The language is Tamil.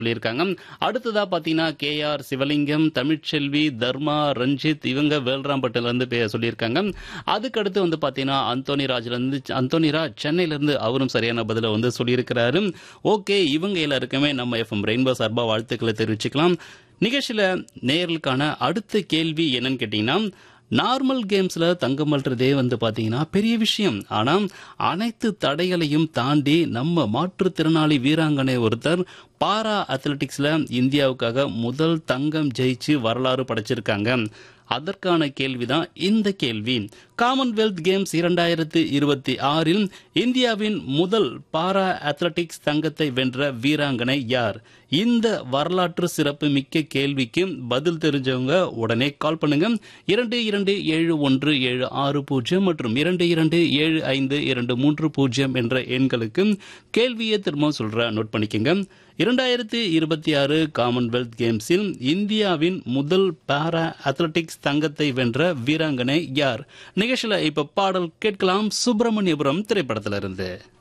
சொல்லியிருக்காங்க அடுத்ததா பாத்தீங்கன்னா கே ஆர் சிவலிங்கம் தமிழ்ச்செல்வி தர்மா ரஞ்சித் இவங்க வேல்ராம்பட்டில இருந்து பே- சொல்லியிருக்காங்க அதுக்கு அடுத்து வந்து பாத்தீங்கன்னா அந்தோனி ராஜ்ல இருந்து அந்தோனி ராஜ் சென்னையில இருந்து அவரும் சரியான பதில வந்து சொல்லியிருக்கிறாரு ஓகே இவங்க எல்லாருக்குமே நம்ம எஃப்எம் ரெயின்போ சார்பா வாழ்த்துக்களை தெரிவிச்சுக்கலாம் நிகழ்ச்சியில நேயர்களுக்கான அடுத்த கேள்வி என்னன்னு கேட்டீங்கன்னா நார்மல் கேம்ஸ்ல தங்கம் வெல்றதே வந்து பாத்தீங்கன்னா பெரிய விஷயம் ஆனா அனைத்து தடைகளையும் தாண்டி நம்ம மாற்றுத்திறனாளி வீராங்கனை ஒருத்தர் பாரா அத்லெட்டிக்ஸ்ல இந்தியாவுக்காக முதல் தங்கம் ஜெயிச்சு வரலாறு படைச்சிருக்காங்க அதற்கான கேள்விதான் இந்த கேள்வி காமன்வெல்த் கேம்ஸ் இரண்டாயிரத்து இருபத்தி ஆறில் இந்தியாவின் முதல் பாரா அத்லெட்டிக்ஸ் தங்கத்தை வென்ற வீராங்கனை யார் இந்த வரலாற்று சிறப்பு மிக்க கேள்விக்கு பதில் தெரிஞ்சவங்க உடனே கால் பண்ணுங்க இரண்டு இரண்டு ஏழு ஒன்று ஏழு ஆறு பூஜ்ஜியம் மற்றும் இரண்டு இரண்டு ஏழு ஐந்து இரண்டு மூன்று பூஜ்ஜியம் என்ற எண்களுக்கு கேள்வியை திரும்ப சொல்ற நோட் பண்ணிக்கோங்க இரண்டாயிரத்தி இருபத்தி ஆறு காமன்வெல்த் கேம்ஸில் இந்தியாவின் முதல் பாரா அத்லெட்டிக்ஸ் தங்கத்தை வென்ற வீராங்கனை யார் நிகழ்ச்சியில இப்ப பாடல் கேட்கலாம் சுப்பிரமணியபுரம் திரைப்படத்திலிருந்து